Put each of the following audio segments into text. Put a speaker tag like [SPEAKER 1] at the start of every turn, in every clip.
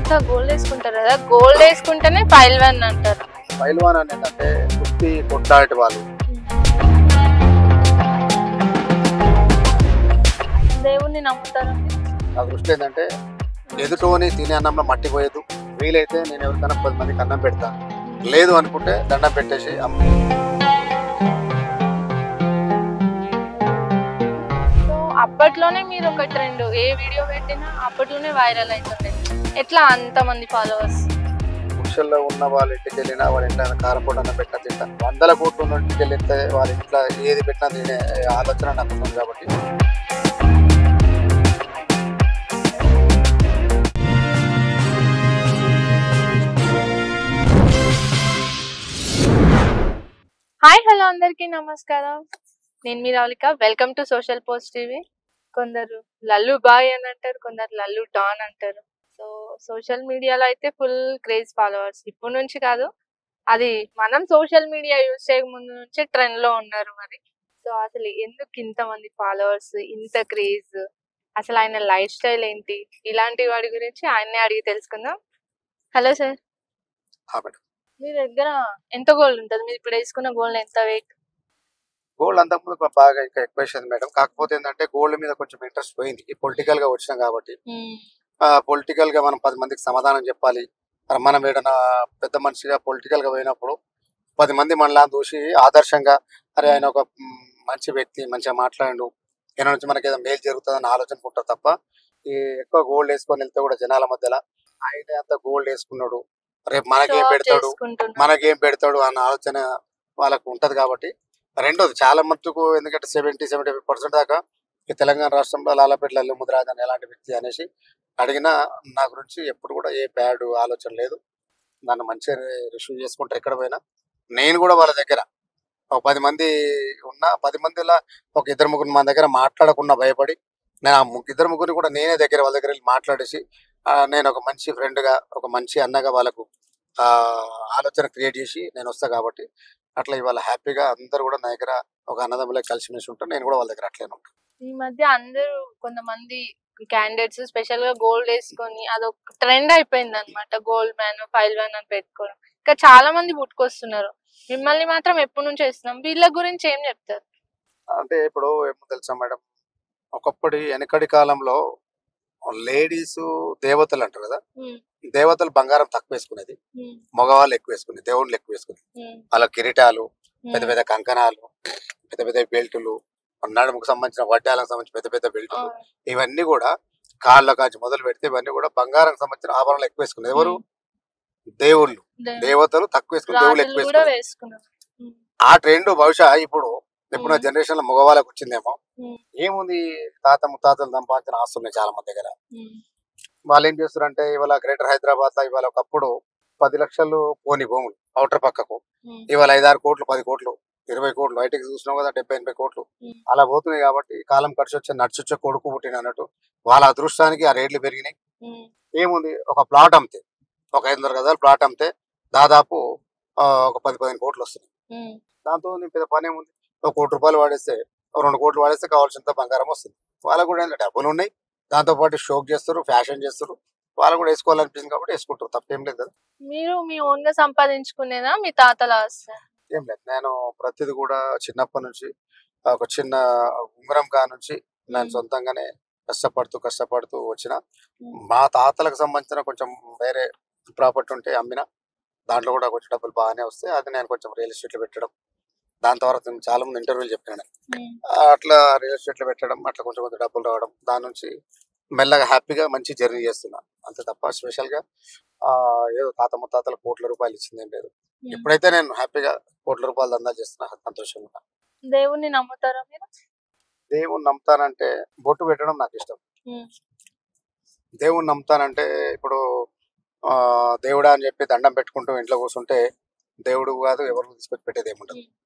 [SPEAKER 1] అంతా గోల్డ్ వేసుకుంటారు కదా గోల్డ్ వేసుకుంటేనే ఫైల్ వన్ అంటారు
[SPEAKER 2] పైల్వాన్ అనేది ఏంటంటే కుస్తీ కొట్లాడే వాళ్ళు
[SPEAKER 1] దేవుణ్ణి నమ్ముతారు
[SPEAKER 2] నా దృష్టి ఏంటంటే ఎదుటోని తినే అన్నంలో మట్టి పోయేదు వీలైతే నేను ఎవరికైనా పది మందికి అన్నం పెడతా లేదు అనుకుంటే దండం పెట్టేసి అమ్మ
[SPEAKER 1] సో అప్పట్లోనే మీరు ఒక ట్రెండ్ ఏ వీడియో పెట్టినా అప్పట్లోనే వైరల్ అవుతుండే ఎట్లా అంతమంది ఫాలోవర్స్
[SPEAKER 2] వృక్షంలో ఉన్న వాళ్ళ ఇంటికి వెళ్ళినా వాళ్ళ ఇంట్లో కారపొడి అన్నం పెట్టినా తింటా వందల కోట్లు ఉన్న ఇంటికి వెళ్తే వాళ్ళ ఇంట్లో ఏది పెట్టినా తినే ఆలోచన నాకు ఉంది కాబట్టి
[SPEAKER 1] హాయ్ హలో అందరికీ నమస్కారం నేను మీ రావులిక welcome to social post TV కొందరు లల్లు బాయ్ అని అంటారు కొందరు లల్లు డాన్ అంటారు సో సోషల్ మీడియాలో అయితే ఫుల్ క్రేజ్ ఫాలోవర్స్ ఇప్పటి నుంచి కాదు అది మనం సోషల్ మీడియా యూజ్ చేయక ముందు నుంచే ట్రెండ్ లో ఉన్నారు మరి సో అసలు ఎందుకు ఇంతమంది ఫాలోవర్స్ ఇంత క్రేజ్ అసలు ఆయన లైఫ్ స్టైల్ ఏంటి ఇలాంటి వాడి గురించి ఆయన్నే అడిగి తెలుసుకుందాం హలో సార్
[SPEAKER 2] ఆ మేడం
[SPEAKER 1] మీ దగ్గర ఎంత గోల్డ్ ఉంటుంది మీరు ఇప్పుడు వేసుకున్న గోల్డ్ ఎంత వెయిట్
[SPEAKER 2] గోల్డ్ అంతకుముందు బాగా ఇంకా ఎక్కువ వేసేది మేడం కాకపోతే ఏంటంటే గోల్డ్ మీద కొంచెం ఇంట్రెస్ట్ పోయింది ఈ పొలిటికల్ గా వచ్చినాం కాబట్టి పొలిటికల్ గా మనం పది మందికి సమాధానం చెప్పాలి మరి మనం ఏదైనా పెద్ద మనిషిగా పొలిటికల్ గా పోయినప్పుడు పది మంది మనలా చూసి ఆదర్శంగా అరే ఆయన ఒక మ్, మంచి వ్యక్తి మంచిగా మాట్లాడు ఈయన నుంచి మనకి ఏదో మేలు జరుగుతుందని ఆలోచన ఉంటారు తప్ప ఈ ఎక్కువ గోల్డ్ వేసుకొని వెళ్తే కూడా జనాల మధ్యలో ఆయన అంత గోల్డ్ వేసుకున్నాడు రేపు మనకేం పెడతాడు
[SPEAKER 1] చేసుకుంటున్నా
[SPEAKER 2] మనకేం పెడతాడు అన్న ఆలోచన వాళ్ళకు ఉంటది కాబట్టి రెండోది చాలా మట్టుకు ఎందుకంటే సెవెంటీ సెవెంటీ ఫైవ్ పర్సెంట్ దాకా ఈ తెలంగాణ రాష్ట్రంలో లాలపేట లల్లు ముద్రాజన్ ఎలాంటి వ్యక్తి అనేసి అడిగినా నా గురించి ఎప్పుడు కూడా ఏ బ్యాడ్ ఆలోచన లేదు నన్ను మంచిగా రిసీవ్ చేసుకుంటారు ఎక్కడ పోయినా నేను కూడా వాళ్ళ దగ్గర ఒక పది మంది ఉన్న పది మందిలో ఒక ఇద్దరు ముగ్గురు మన దగ్గర మాట్లాడకుండా భయపడి నేను ఆ ముగ్గు- ఇద్దరు ముగ్గురిని కూడా నేనే దగ్గర వాళ్ళ దగ్గర వెళ్ళి మాట్లాడేసి ఆ, నేను ఒక మంచి friend గా ఒక మంచి అన్నగా వాళ్ళకు ఆ ఆలోచన క్రియేట్ చేసి నేను వస్తా కాబట్టి అట్లా ఇవాళ హ్యాపీగా అందరూ కూడా నా దగ్గర ఒక అన్నదమ్ములే కలిసిమెలిసి ఉంటాను నేను కూడా వాళ్ళ దగ్గర అట్లనే ఉంటాను
[SPEAKER 1] ఈ మధ్య అందరూ కొంతమంది క్యాండిడేట్స్ స్పెషల్ గా గోల్డ్ వేసుకొని అదొక ట్రెండ్ అయిపోయింది అనమాట గోల్డ్ మ్యాన్ ఫైల్ మ్యాన్ అని పెట్టుకోవడం ఇంకా చాలా మంది పుట్టుకొస్తున్నారు మిమ్మల్ని మాత్రం ఎప్పటి నుంచి వేస్తున్నాం వీళ్ళ గురించి ఏం చెప్తారు
[SPEAKER 2] అంటే ఇప్పుడు ఏమో తెలుసా మేడం ఒకప్పటి వెనకటి కాలంలో లేడీస్ దేవతలు అంటారు కదా
[SPEAKER 1] ఉమ్,
[SPEAKER 2] దేవతలు బంగారం తక్కువ వేసుకునేది
[SPEAKER 1] ఉమ్,
[SPEAKER 2] మగవాళ్ళు ఎక్కువ వేసుకునేది దేవుళ్ళు ఎక్కువ వేసుకునేది
[SPEAKER 1] ఉమ్,
[SPEAKER 2] వాళ్ళ కిరీటాలు పెద్ద
[SPEAKER 1] ఉమ్.
[SPEAKER 2] పెద్ద కంకణాలు పెద్ద పెద్ద బెల్టులు నడుముకు సంబంధించిన వడ్డాలకు సంబంధించిన పెద్ద పెద్ద
[SPEAKER 1] ఆ,
[SPEAKER 2] బెల్టులు ఇవన్నీ కూడా కాళ్ళ కాంచి మొదలు పెడితే ఇవన్నీ కూడా బంగారం సంబంధించిన ఆభరణాలు ఎక్కువ వేసుకునేది ఎవరు దేవుళ్ళు
[SPEAKER 1] దే-
[SPEAKER 2] దేవతలు తక్కువ వేసుకుని దేవుళ్ళు ఎక్కువ
[SPEAKER 1] రాజులు కూడా
[SPEAKER 2] వేసుకునేది
[SPEAKER 1] వేసుకున్నారు ఉమ్,
[SPEAKER 2] ఆ ట్రెండ్ బహుశా ఇప్పుడు ఇప్పుడు
[SPEAKER 1] మ్మ్.
[SPEAKER 2] జనరేషన్ లో మగవాళ్ళకి వచ్చిందేమో
[SPEAKER 1] మ్మ్.
[SPEAKER 2] ఏముంది తాత ముత్తాతలు సంపాదించిన ఆస్తులు ఉన్నాయి చాలా మంది దగ్గర
[SPEAKER 1] ఉమ్,
[SPEAKER 2] వాళ్ళు ఏం చేస్తారంటే ఇవాళ గ్రేటర్ హైదరాబాద్ లో ఇవాళ ఒకప్పుడు పది లక్షలు పోని భూములు అవుటర్ పక్కకు
[SPEAKER 1] ఉమ్,
[SPEAKER 2] ఇవాళ ఐదారు కోట్లు పది కోట్లు ఇరవై కోట్లు బయటకి చూసినావు కదా డెబ్బై ఎనభై కోట్లు
[SPEAKER 1] మ్మ్.
[SPEAKER 2] అలా పోతున్నాయి కాబట్టి కాలం ఖర్చు వచ్చే నడిచొచ్చే కొడుకు పుట్టిన అన్నట్టు వాళ్ళ అదృష్టానికి ఆ రేట్లు పెరిగినాయి
[SPEAKER 1] ఉమ్,
[SPEAKER 2] ఏముంది ఒక ప్లాట్ అమ్మితే ఒక ఐదు వందల గదాలు ప్లాట్ అమ్మితే దాదాపు ఆ, ఒక పది పదిహేను కోట్లు వస్తున్నాయి
[SPEAKER 1] ఉమ్,
[SPEAKER 2] దాంతో నీ పెద్ద పని ఏముంది ఒక కోటి రూపాయలు వాడేస్తే ఒక రెండు కోట్లు వాడేస్తే కావాల్సినంత బంగారం వస్తుంది వాళ్ళకు కూడా ఏంటంటే డబ్బులు ఉన్నాయి దాంతో పాటు షోక్ చేస్తారు ఫ్యాషన్ చేస్తారు వాళ్ళు కూడా వేసుకోవాలనిపించింది కాబట్టి వేసుకుంటారు తప్పేం లేదు కదా
[SPEAKER 1] మీరు మీ ఓన్ గా సంపాదించుకునేదా మీ తాతల ఆస్తి
[SPEAKER 2] ఏం లేదు నేను ప్రతిది కూడా చిన్నప్పటి నుంచి ఒక చిన్న ఉంగరం కా నుంచి నేను
[SPEAKER 1] మ్మ్.
[SPEAKER 2] సొంతంగానే కష్టపడుతూ కష్టపడుతూ వచ్చిన
[SPEAKER 1] మ్మ్.
[SPEAKER 2] మా తాతలకు సంబంధించిన కొంచెం వేరే ప్రాపర్టీ ఉంటే అమ్మిన దాంట్లో కూడా కొంచెం డబ్బులు బాగానే వస్తాయి అది నేను కొంచెం రియల్ ఎస్టేట్ లో పెట్టడం దాని తర్వాత నేను చాలా మంది ఇంటర్వ్యూలు చెప్పాను
[SPEAKER 1] ఉమ్,
[SPEAKER 2] అట్లా రియల్ ఎస్టేట్ లో పెట్టడం అట్లా కొంచెం కొంచెం డబ్బులు రావడం దాని నుంచి మెల్లగా హ్యాపీగా మంచి జర్నీ చేస్తున్నా అంతే తప్ప స్పెషల్ గా ఆ, ఏదో తాత ముత్తాతల కోట్ల రూపాయలు ఇచ్చింది ఏం లేదు
[SPEAKER 1] ఉమ్.
[SPEAKER 2] ఇప్పుడైతే నేను హ్యాపీగా కోట్ల రూపాయలు దందా చేస్తున్నా సంతోషంగా ఉన్నా.
[SPEAKER 1] దేవుణ్ణి నమ్ముతారా మీరు
[SPEAKER 2] దేవుణ్ణి నమ్ముతానంటే బొట్టు పెట్టడం నాకు ఇష్టం
[SPEAKER 1] ఉమ్,
[SPEAKER 2] దేవుణ్ణి నమ్ముతానంటే ఇప్పుడు ఆ దేవుడా అని చెప్పి దండం పెట్టుకుంటూ ఇంట్లో కూర్చుంటే దేవుడు కాదు ఎవరు తీసుకొచ్చి పెట్టేది ఏముండదు
[SPEAKER 1] ఉమ్.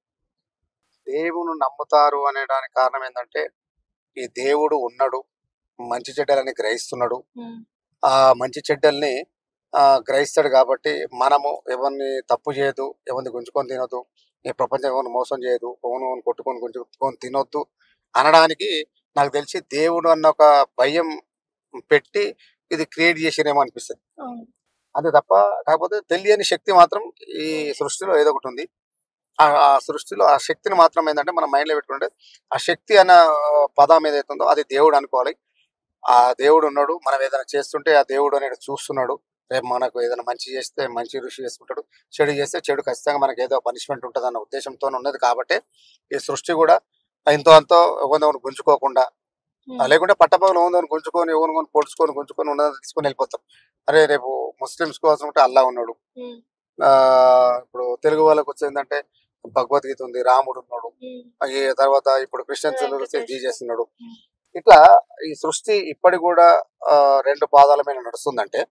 [SPEAKER 2] దేవుని నమ్ముతారు అనేదానికి కారణం ఏంటంటే ఈ దేవుడు ఉన్నాడు మంచి చెడ్డలని గ్రహిస్తున్నాడు
[SPEAKER 1] ఉమ్,
[SPEAKER 2] ఆ మంచి చెడ్డల్ని ఆ గ్రహిస్తాడు కాబట్టి మనము ఎవరిని తప్పు చేయదు ఎవరిని గుంజుకొని తినొద్దు ఈ ప్రపంచం ఎవరిని మోసం చేయదు ఓను ఓను కొట్టుకొని గుంజుకొని తినొద్దు అనడానికి నాకు తెలిసి దేవుడు అన్న ఒక భయం పెట్టి ఇది క్రియేట్ చేసిరేమో అనిపిస్తుంది
[SPEAKER 1] అవును
[SPEAKER 2] అంతే తప్ప కాకపోతే తెలియని శక్తి మాత్రం ఈ సృష్టిలో ఏదో ఒకటి ఉంది ఆ ఆ సృష్టిలో ఆ శక్తిని మాత్రం ఏంటంటే మన మైండ్లో పెట్టుకుంటే ఆ శక్తి అన్న పదం ఏదైతే ఉందో అది దేవుడు అనుకోవాలి ఆ దేవుడు ఉన్నాడు మనం ఏదైనా చేస్తుంటే ఆ దేవుడు అనేది చూస్తున్నాడు రేపు మనకు ఏదైనా మంచి చేస్తే మంచి ఋషి చేసుకుంటాడు చెడు చేస్తే చెడు ఖచ్చితంగా మనకి ఏదో పనిష్మెంట్ ఉంటుంది అన్న ఉద్దేశంతో ఉన్నది కాబట్టి ఈ సృష్టి కూడా ఇంతో అంతో ఒకరిని గుంజుకోకుండా ఆ, లేకుంటే పట్టపగలు ఓన్ గుంజుకొని ఓన్ కొని పొడుచుకొని గుంజుకొని ఉన్నది తీసుకొని వెళ్ళిపోతాం అరే రేపు ముస్లిమ్స్ కోసం ఉంటే అల్లా ఉన్నాడు
[SPEAKER 1] ఉమ్,
[SPEAKER 2] ఆ ఇప్పుడు తెలుగు వాళ్ళకి వచ్చేందంటే భగవద్గీత ఉంది రాముడు ఉన్నాడు
[SPEAKER 1] ఉమ్,
[SPEAKER 2] ఈ తర్వాత ఇప్పుడు క్రిస్టియన్స్
[SPEAKER 1] వెంకటేశ్వర.
[SPEAKER 2] జీజస్ ఉన్నాడు
[SPEAKER 1] ఉమ్.
[SPEAKER 2] ఇట్లా ఈ సృష్టి ఇప్పటి కూడా ఆ, రెండు పాదాల మీద నడుస్తుందంటే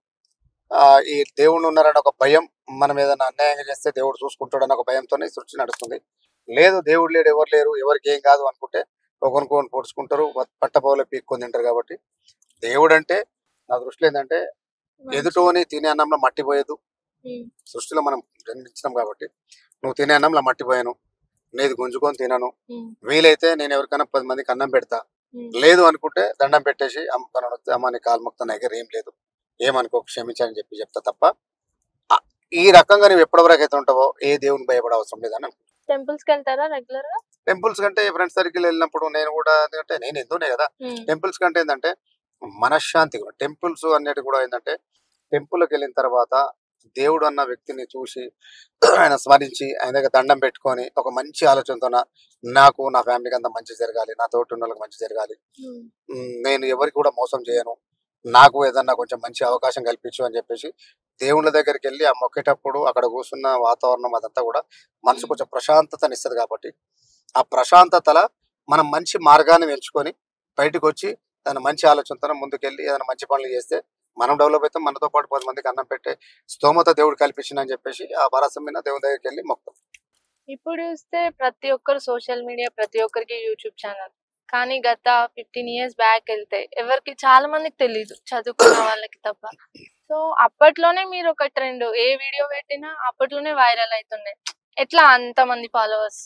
[SPEAKER 2] ఆ ఈ దేవుడు ఉన్నారని ఒక భయం మనం ఏదైనా అన్యాయంగా చేస్తే దేవుడు చూసుకుంటాడని ఒక భయంతోనే ఈ సృష్టి నడుస్తుంది లేదు దేవుడు లేడు ఎవరు లేరు ఎవరికి ఏం కాదు అనుకుంటే ఒకరికొకరు పొడుచుకుంటారు పట్టపోలే పీక్కొని తింటారు కాబట్టి దేవుడు అంటే నా దృష్టిలో ఏంటంటే ఎదుటోని తినే అన్నంలో మట్టిపోయేదు
[SPEAKER 1] ఉమ్,
[SPEAKER 2] సృష్టిలో మనం జన్మించినాం కాబట్టి నువ్వు తినే అన్నంలో మట్టిపోయాను నీది గుంజుకొని తినను
[SPEAKER 1] ఉమ్,
[SPEAKER 2] వీలైతే నేను ఎవరికైనా పది మందికి అన్నం పెడతా
[SPEAKER 1] ఉమ్,
[SPEAKER 2] లేదు అనుకుంటే దండం పెట్టేసి అమ్మ వస్తే అమ్మ నీ కాలు మొక్త దగ్గర ఏం లేదు ఏమనుకో క్షమించని చెప్పి చెప్తా తప్ప ఆ, ఈ రకంగా నువ్వు ఎప్పటివరకు అయితే ఉంటావో ఏ దేవుని భయపడే అవసరం లేదని అనుకుంటా.
[SPEAKER 1] టెంపుల్స్ కి వెళ్తారా రెగ్యులర్ గా
[SPEAKER 2] టెంపుల్స్ కంటే ఫ్రెండ్స్ సర్కిల్ వెళ్ళినప్పుడు నేను కూడా ఎందుకంటే నేను ఎందునే కదా
[SPEAKER 1] ఉమ్,
[SPEAKER 2] టెంపుల్స్ కంటే ఏంటంటే మనశ్శాంతి కూడా టెంపుల్స్ అనేటి కూడా ఏంటంటే టెంపుల్కి వెళ్ళిన తర్వాత దేవుడు అన్న వ్యక్తిని చూసి ఆయన స్మరించి ఆయన దగ్గర దండం పెట్టుకొని ఒక మంచి ఆలోచనతో నాకు నా ఫ్యామిలీకి అంత మంచి జరగాలి నా తోటి ఉన్న వాళ్ళకి మంచి జరగాలి
[SPEAKER 1] ఉమ్,
[SPEAKER 2] ఉమ్, నేను ఎవరికి కూడా మోసం చేయను నాకు ఏదన్నా కొంచెం మంచి అవకాశం కల్పించు అని చెప్పేసి దేవుళ్ళ దగ్గరికి వెళ్ళి ఆ మొక్కేటప్పుడు అక్కడ కూర్చున్న వాతావరణం అదంతా కూడా మనసు కొంచెం ప్రశాంతతని ఇస్తుంది కాబట్టి ఆ ప్రశాంతతల మనం మంచి మార్గాన్ని ఎంచుకొని బయటకు వచ్చి దాని మంచి ఆలోచనతో ముందుకెళ్ళి ఏదైనా మంచి పనులు చేస్తే మనం డెవలప్ అయితే మనతో పాటు పది మందికి అన్నం పెట్టే స్తోమత దేవుడు కల్పించిందని చెప్పేసి ఆ భరసం మీద దేవుని దగ్గరికి వెళ్ళి మొక్కుతాం
[SPEAKER 1] ఇప్పుడు చూస్తే ప్రతి ఒక్కరు సోషల్ మీడియా ప్రతి ఒక్కరికి యూట్యూబ్ ఛానల్ కానీ గత ఫిఫ్టీన్ ఇయర్స్ బ్యాక్ వెళ్తే ఎవరికి చాలా మందికి తెలియదు చదువుకున్న వాళ్ళకి తప్ప సో అప్పట్లోనే మీరు ఒక ట్రెండ్ ఏ వీడియో పెట్టినా అప్పట్లోనే వైరల్ అవుతుండే ఎట్లా అంత మంది ఫాలోవర్స్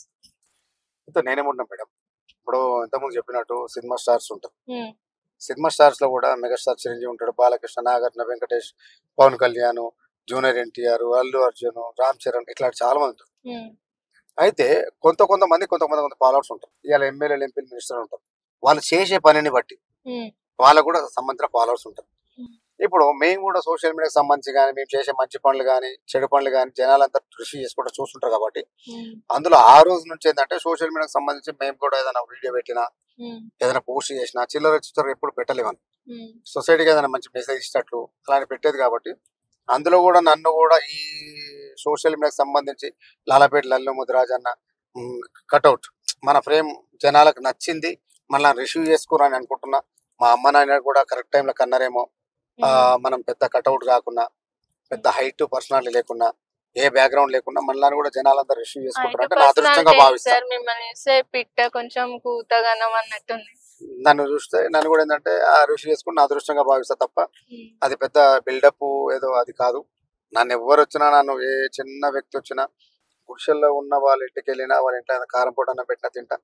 [SPEAKER 2] ఇంత నేనేమంటున్నా మేడం ఇప్పుడు ఇంతకుముందు చెప్పినట్టు సినిమా స్టార్స్ ఉంటారు సినిమా స్టార్స్ లో కూడా మెగాస్టార్ చిరంజీవి ఉంటాడు బాలకృష్ణ నాగార్జున వెంకటేష్ పవన్ కళ్యాణ్ జూనియర్ ఎన్టీఆర్ అల్లు అర్జున్ రామ్ చరణ్ ఇట్లా చాలా మంది ఉంటారు అయితే కొంత కొంతమంది కొంతమంది కొంత ఫాలోవర్స్ ఉంటారు ఇవాళ ఎమ్మెల్యేలు ఎంపీలు మినిస్టర్ ఉంటారు వాళ్ళు చేసే పనిని బట్టి వాళ్ళకు కూడా సంబంధించిన ఫాలోవర్స్ ఉంటారు
[SPEAKER 1] Hmm.
[SPEAKER 2] ఇప్పుడు మేము కూడా సోషల్ మీడియాకి సంబంధించి కానీ మేము చేసే మంచి పనులు కానీ చెడు పనులు కానీ జనాలంతా కృషి చేసుకుంటూ చూస్తుంటారు కాబట్టి అందులో ఆ రోజు నుంచి ఏంటంటే సోషల్ మీడియాకి సంబంధించి మేము కూడా ఏదైనా వీడియో పెట్టినా ఏదైనా పోస్ట్ చేసినా చిల్లర చిల్లర ఎప్పుడు పెట్టలేమని సొసైటీకి ఏదైనా మంచి మెసేజ్ ఇచ్చినట్లు అలాంటి పెట్టేది కాబట్టి అందులో కూడా నన్ను కూడా ఈ సోషల్ మీడియాకి సంబంధించి లాలపేట లల్లు ముదిరాజ్ అన్న కట్అవుట్ మన ఫ్రేమ్ జనాలకు నచ్చింది మళ్ళీ రిసీవ్ చేసుకోరని అనుకుంటున్నా మా అమ్మ నాయన కూడా కరెక్ట్ టైంలో కన్నారేమో ఆ, మనం పెద్ద కట్అవుట్ కాకుండా పెద్ద హైట్ పర్సనాలిటీ లేకుండా ఏ బ్యాక్గ్రౌండ్ లేకుండా మనల్ని కూడా జనాలందరూ రిసీవ్ చేసుకుంటారు అంటే నా అదృష్టంగా భావిస్తాను
[SPEAKER 1] సార్ మిమ్మల్ని చూస్తే పిట్ట కొంచెం కూతగనం అన్నట్టుంది
[SPEAKER 2] నన్ను చూస్తే నన్ను కూడా ఏంటంటే ఆ రిసీవ్ చేసుకుని నా అదృష్టంగా భావిస్తా తప్ప అది పెద్ద బిల్డప్ ఏదో అది కాదు నన్ను ఎవరు వచ్చినా నన్ను ఏ చిన్న వ్యక్తి వచ్చినా గుడిసెల్లో ఉన్న వాళ్ళ ఇంటికి వెళ్ళినా వాళ్ళ ఇంట్లో ఏదైనా కారం పొడి అన్న పెట్టినా తింటా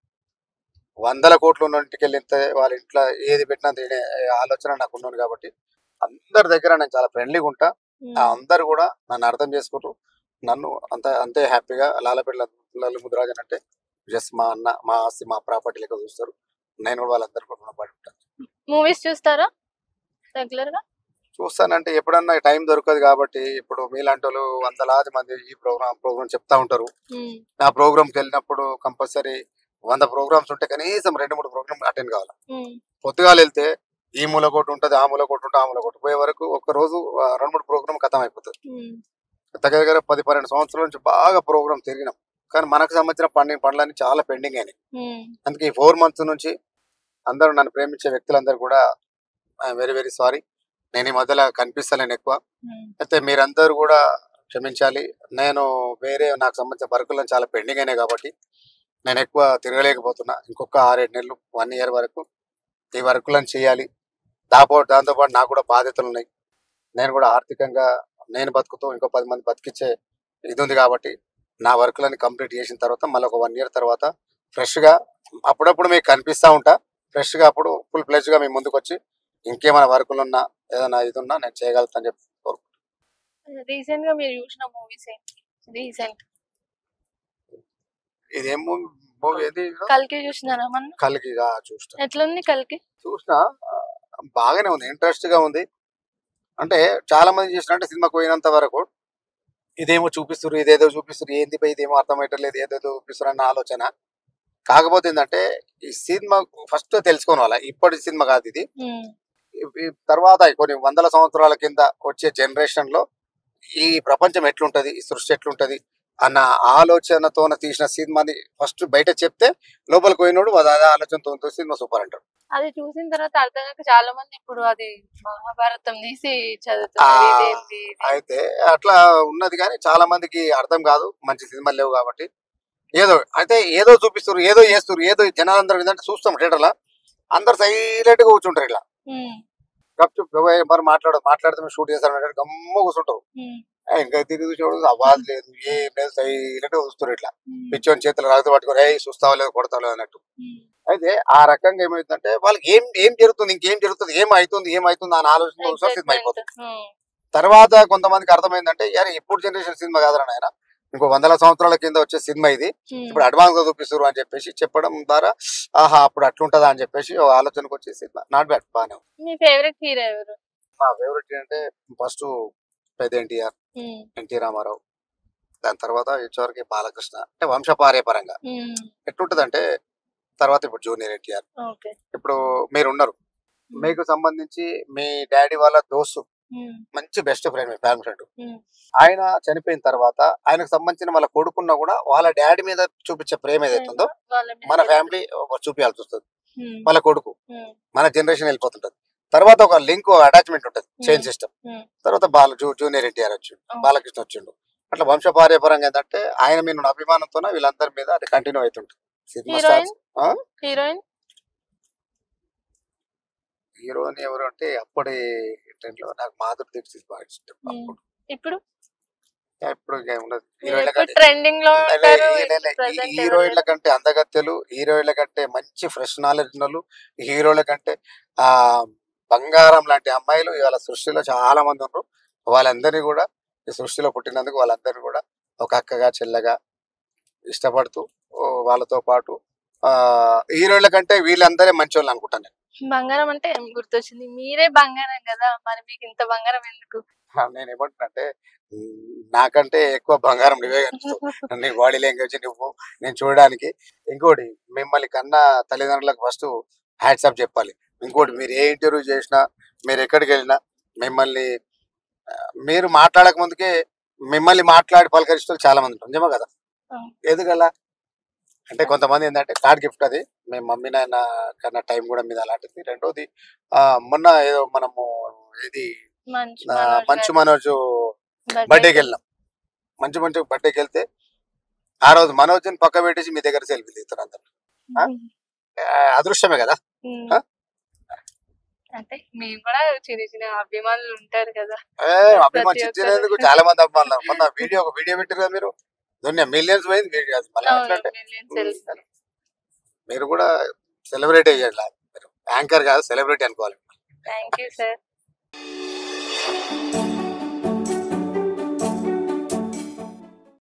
[SPEAKER 2] వందల కోట్లు ఉన్న ఇంటికి వెళ్ళితే వాళ్ళ ఇంట్లో ఏది పెట్టినా తినే ఆలోచన నాకు ఉన్నది కాబట్టి అందరి దగ్గర నేను చాలా ఫ్రెండ్లీగా ఉంటా ఆ అందరు కూడా నన్ను అర్థం చేసుకుంటారు నన్ను అంత అంతే హ్యాపీగా లాలపేట లల్లు ముద్రాజన్ అంటే జస్ట్ మా అన్న మా ఆస్తి మా ప్రాపర్టీ లెక్క చూస్తారు నేను కూడా వాళ్ళందరూ కూడా రుణపడి ఉంటాను
[SPEAKER 1] మూవీస్ చూస్తారా రెగ్యులర్ గా
[SPEAKER 2] చూస్తానంటే ఎప్పుడన్నా టైం దొరకదు కాబట్టి ఇప్పుడు మీలాంటి వాళ్ళు వందలాది మంది ఈ ప్రోగ్రామ్ ప్రోగ్రామ్ చెప్తా ఉంటారు నా ప్రోగ్రామ్కి వెళ్ళినప్పుడు కంపల్సరీ వంద ప్రోగ్రామ్స్ ఉంటే కనీసం రెండు మూడు ప్రోగ్రామ్ అటెండ్ కావాలి పొద్దుగాల వెళ్తే ఈ మూల కొట్టు ఉంటుంది ఆ మూల కొట్టు ఉంటుంది ఆ మూల కొట్టు పోయే వరకు ఒక రోజు ఆ, రెండు మూడు ప్రోగ్రామ్ ఖతం అయిపోతుంది దగ్గర దగ్గర పది పన్నెండు సంవత్సరాల నుంచి బాగా ప్రోగ్రామ్ తిరిగినాం కానీ మనకు సంబంధించిన పండి పనులన్నీ చాలా పెండింగ్ అయినాయి అందుకే ఈ ఫోర్ మంత్స్ నుంచి అందరూ నన్ను ప్రేమించే వ్యక్తులందరూ కూడా వెరీ వెరీ సారీ నేను ఈ మధ్యలో కనిపిస్తలేను ఎక్కువ అయితే మీరందరూ కూడా క్షమించాలి నేను వేరే నాకు సంబంధించిన వర్కులను చాలా పెండింగ్ అయినాయి కాబట్టి నేను ఎక్కువ తిరగలేకపోతున్నా ఇంకొక ఆరేడు నెలలు వన్ ఇయర్ వరకు ఈ వర్కులను చేయాలి దాపో దాంతోపాటు నాకు కూడా బాధ్యతలు ఉన్నాయి నేను కూడా ఆర్థికంగా నేను బతుకుతూ ఇంకో పది మంది బతికించే ఇది ఉంది కాబట్టి నా వర్కులని కంప్లీట్ చేసిన తర్వాత మళ్ళీ ఒక వన్ ఇయర్ తర్వాత ఫ్రెష్గా అప్పుడప్పుడు మీకు కనిపిస్తూ ఉంటా ఫ్రెష్గా అప్పుడు ఫుల్ ప్లెజ్గా మీ ముందుకు వచ్చి ఇంకేమైనా వర్కులు ఉన్నా ఏదైనా ఇది ఉన్నా నేను చేయగలుగుతాను చెప్పి కోరుకుంటున్నాను.
[SPEAKER 1] రీసెంట్ గా మీరు చూసిన మూవీస్ ఏంటి రీసెంట్
[SPEAKER 2] ఇదేం మూవీ ఏది
[SPEAKER 1] కల్కి చూసినారా మనం
[SPEAKER 2] కలికిగా చూసిన
[SPEAKER 1] ఎట్లుంది కల్కి
[SPEAKER 2] చూసిన బాగానే ఉంది ఇంట్రెస్ట్ గా ఉంది అంటే చాలా మంది చేసినట్టే సినిమాకి పోయినంత వరకు ఇదేమో చూపిస్తారు ఇదేదో చూపిస్తారు ఏంది పై ఇదేమో అర్థమయ్యట్లేదు ఏదేదో చూపిస్తారు అన్న ఆలోచన కాకపోతే ఏంటంటే ఈ సినిమా ఫస్ట్ తెలుసుకోవాలి ఇప్పటి సినిమా కాదు ఇది
[SPEAKER 1] ఉమ్,
[SPEAKER 2] ఈ- ఈ తర్వాత కొన్ని వందల సంవత్సరాల కింద వచ్చే జనరేషన్ లో ఈ ప్రపంచం ఎట్లుంటది ఈ సృష్టి ఎట్లుంటది అన్న ఆలోచనతో తీసిన సినిమాని ఫస్ట్ బయట చెప్తే లోపలికి పోయినోడు అది అదే ఆలోచనతో సినిమా సూపర్ అంటాడు
[SPEAKER 1] అది చూసిన తర్వాత అర్థం కాక చాలా మంది ఇప్పుడు అది మహాభారతం తీసి
[SPEAKER 2] ఆ,
[SPEAKER 1] చదువుతున్నారు ఇదేంటి ఇది.
[SPEAKER 2] అయితే అట్లా ఉన్నది కానీ చాలా మందికి అర్థం కాదు మంచి సినిమాలు లేవు కాబట్టి ఏదో అయితే ఏదో చూపిస్తారు ఏదో చేస్తారు ఏదో జనాలందరూ ఏంటంటే చూస్తాం థియేటర్లో అందరు సైలెంట్ గా కూర్చుంటారు ఇట్లా
[SPEAKER 1] ఉమ్,
[SPEAKER 2] గప్చుప్ మరి మాట్లాడ మాట్లాడితే షూట్ చేస్తారు అంటే గమ్మ కూర్చుంటారు
[SPEAKER 1] ఉమ్,
[SPEAKER 2] ఆ, ఇంకా తిరిగి చూడదు అవాజ్ లేదు ఏం లేదు సైలెంట్ గా చూస్తారు ఇట్లా
[SPEAKER 1] ఉమ్,
[SPEAKER 2] పిచ్చోని చేతులు రాగత పట్టుకొని ఏ చూస్తావా లేదు కొడతావా లేదు అన్నట్టు
[SPEAKER 1] ఉమ్,
[SPEAKER 2] అయితే ఆ రకంగా ఏమైతుందంటే వాళ్ళకి ఏం ఏం జరుగుతుంది ఇంకేం జరుగుతుంది ఏం అవుతుంది ఏం అవుతుంది అని ఆలోచన ఒకసారి సినిమా అయిపోతుంది
[SPEAKER 1] excitement. ఉమ్,
[SPEAKER 2] తర్వాత కొంతమందికి అర్థమైందంటే యారు ఇప్పుడు జనరేషన్ సినిమా కాదురా నాయన ఇంకో వందల సంవత్సరాల కింద వచ్చే సినిమా ఇది
[SPEAKER 1] ఉమ్.
[SPEAKER 2] ఇప్పుడు అడ్వాన్స్ గా చూపిస్తారు అని చెప్పేసి చెప్పడం ద్వారా ఆహా అప్పుడు అట్లుంటదా అని చెప్పేసి ఓ ఆలోచనకు వచ్చే సినిమా నాట్ బ్యాడ్ బాగానే ఉంది.
[SPEAKER 1] మీ ఫేవరెట్ హీరో ఎవరు
[SPEAKER 2] మా ఫేవరెట్ అంటే ఫస్ట్ పెద్ద ఎన్టీఆర్
[SPEAKER 1] ఉమ్,
[SPEAKER 2] ఎన్టీ రామారావు దాని తర్వాత వచ్చేవరకు బాలకృష్ణ అంటే వంశపార్యపరంగా
[SPEAKER 1] ఉమ్,
[SPEAKER 2] ఎట్లుంటదంటే తర్వాత ఇప్పుడు జూనియర్ ఎన్టీఆర్
[SPEAKER 1] ఓకే
[SPEAKER 2] ఇప్పుడు మీరు ఉన్నారు
[SPEAKER 1] ఉమ్,
[SPEAKER 2] మీకు సంబంధించి మీ డాడీ వాళ్ళ దోస్తు
[SPEAKER 1] ఉమ్,
[SPEAKER 2] మంచి బెస్ట్ ఫ్రెండ్ మీ ఫ్యామిలీ ఫ్రెండ్
[SPEAKER 1] ఉమ్,
[SPEAKER 2] ఆయన చనిపోయిన తర్వాత ఆయనకు సంబంధించిన వాళ్ళ కొడుకున్న కూడా వాళ్ళ డాడీ మీద చూపించే ప్రేమ ఏదైతుందో
[SPEAKER 1] వాళ్ళ మీద
[SPEAKER 2] మన ఫ్యామిలీ చూపించాల్సి వస్తుంది
[SPEAKER 1] ఉమ్,
[SPEAKER 2] వాళ్ళ కొడుకు
[SPEAKER 1] ఉమ్,
[SPEAKER 2] మన జనరేషన్ వెళ్ళిపోతుంటది తర్వాత ఒక లింక్ అటాచ్మెంట్ ఉంటుంది చైన్
[SPEAKER 1] Hmm.
[SPEAKER 2] System
[SPEAKER 1] Hmm.
[SPEAKER 2] తర్వాత బాల జూ జూనియర్ ఎన్టీఆర్ వచ్చిండు
[SPEAKER 1] Oh.
[SPEAKER 2] బాలకృష్ణ వచ్చిండు అట్లా వంశపార్యపరంగా ఏంటంటే ఆయన మీద ఉన్న అభిమానంతో వీళ్ళందరి మీద అది కంటిన్యూ అవుతుంటుంది cinema
[SPEAKER 1] heroine
[SPEAKER 2] stars
[SPEAKER 1] heroine
[SPEAKER 2] heroine ఎవరు అంటే అప్పటి ట్రెండ్ లో నాకు మాధురి దీక్షిత్ బాగా ఇష్టం
[SPEAKER 1] Hmm.
[SPEAKER 2] అప్పుడు.
[SPEAKER 1] ఇప్పుడు
[SPEAKER 2] ఇప్పుడు ఇంకా ఉండదు
[SPEAKER 1] మీరు
[SPEAKER 2] హీరోయిన్ల
[SPEAKER 1] ఎప్పుడు
[SPEAKER 2] కంటే
[SPEAKER 1] ట్రెండింగ్ లో
[SPEAKER 2] లే-
[SPEAKER 1] ఉంటారు
[SPEAKER 2] లే- లే- లే.
[SPEAKER 1] present
[SPEAKER 2] ఈ హీరోయిన్ల
[SPEAKER 1] ఎవరు?
[SPEAKER 2] కంటే అందగత్తెలు హీరోయిన్ల కంటే మంచి ఫ్రెష్ నాలెడ్జ్ వాళ్ళు హీరోల కంటే ఆ బంగారం లాంటి అమ్మాయిలు ఇవాళ సృష్టిలో చాలా మంది ఉన్నారు వాళ్ళందరినీ కూడా ఈ సృష్టిలో పుట్టినందుకు వాళ్ళందరినీ కూడా ఒక అక్కగా చెల్లగా ఇష్టపడుతూ ఓ వాళ్ళతో పాటు ఆ హీరోయిన్ల కంటే వీళ్ళందరే మంచి వాళ్ళు అనుకుంటాను నేను.
[SPEAKER 1] బంగారం అంటే ఏం గుర్తొచ్చింది మీరే బంగారం కదా మరి మీకు ఇంత బంగారం ఎందుకు
[SPEAKER 2] ఆ, నేను ఏమంటున్నానంటే ఉమ్, నాకంటే ఎక్కువ బంగారం నువ్వే కనిపిస్తావు నీ బాడీ లాంగ్వేజ్ నువ్వు నేను చూడడానికి ఇంకోటి మిమ్మల్ని కన్నా తల్లిదండ్రులకు ఫస్ట్ హ్యాట్సాప్ చెప్పాలి ఇంకోటి మీరు ఏ ఇంటర్వ్యూ చేసినా మీరు ఎక్కడికి వెళ్ళినా మిమ్మల్ని ఆ, మీరు మాట్లాడక ముందుకే మిమ్మల్ని మాట్లాడి పలకరిస్తూ చాలా మంది ఉంటారు నిజమా కదా
[SPEAKER 1] అవును.
[SPEAKER 2] ఎందుకలా అంటే కొంతమంది ఏంటంటే కార్డ్ గిఫ్ట్ అది మేము మమ్మీ నాయన కన్నా టైం కూడా మీద అలాంటిది రెండోది ఆ, మొన్న ఏదో మనము ఇది
[SPEAKER 1] మంచి
[SPEAKER 2] ఆ,
[SPEAKER 1] మనోజ్
[SPEAKER 2] మంచు
[SPEAKER 1] గారి
[SPEAKER 2] మనోజ్
[SPEAKER 1] birthday.
[SPEAKER 2] బర్త్డేకి వెళ్ళినాం మంచి మంచి బర్త్డేకి వెళ్తే ఆ రోజు మనోజ్ని పక్క పెట్టేసి మీ దగ్గర సెల్ఫీ దిగుతారు అందరు ఆ?
[SPEAKER 1] ఉమ్.
[SPEAKER 2] ఆ, అదృష్టమే కదా
[SPEAKER 1] ఉమ్.
[SPEAKER 2] ఆ?
[SPEAKER 1] అంటే మేము కూడా చిన్న చిన్న అభిమానులు ఉంటారు కదా
[SPEAKER 2] ఏ, అభిమాన్
[SPEAKER 1] ప్రతి
[SPEAKER 2] చిచ్చినందుకు
[SPEAKER 1] ఒక్కరు.
[SPEAKER 2] చాలా మంది అభిమానులు ఉన్నారు. మొన్న వీడియో ఒక వీడియో పెట్టారు కదా మీరు దునియా మిలియన్స్ పోయింది వీడియో అది మళ్ళీ
[SPEAKER 1] అవును,
[SPEAKER 2] ఎట్లా అంటే
[SPEAKER 1] millions తెలుసు.
[SPEAKER 2] మీరు కూడా సెలబ్రేట్ అయ్యారు మీరు యాంకర్ కాదు సెలబ్రిటీ అనుకోవాలి
[SPEAKER 1] థ్యాంక్ యూ సార్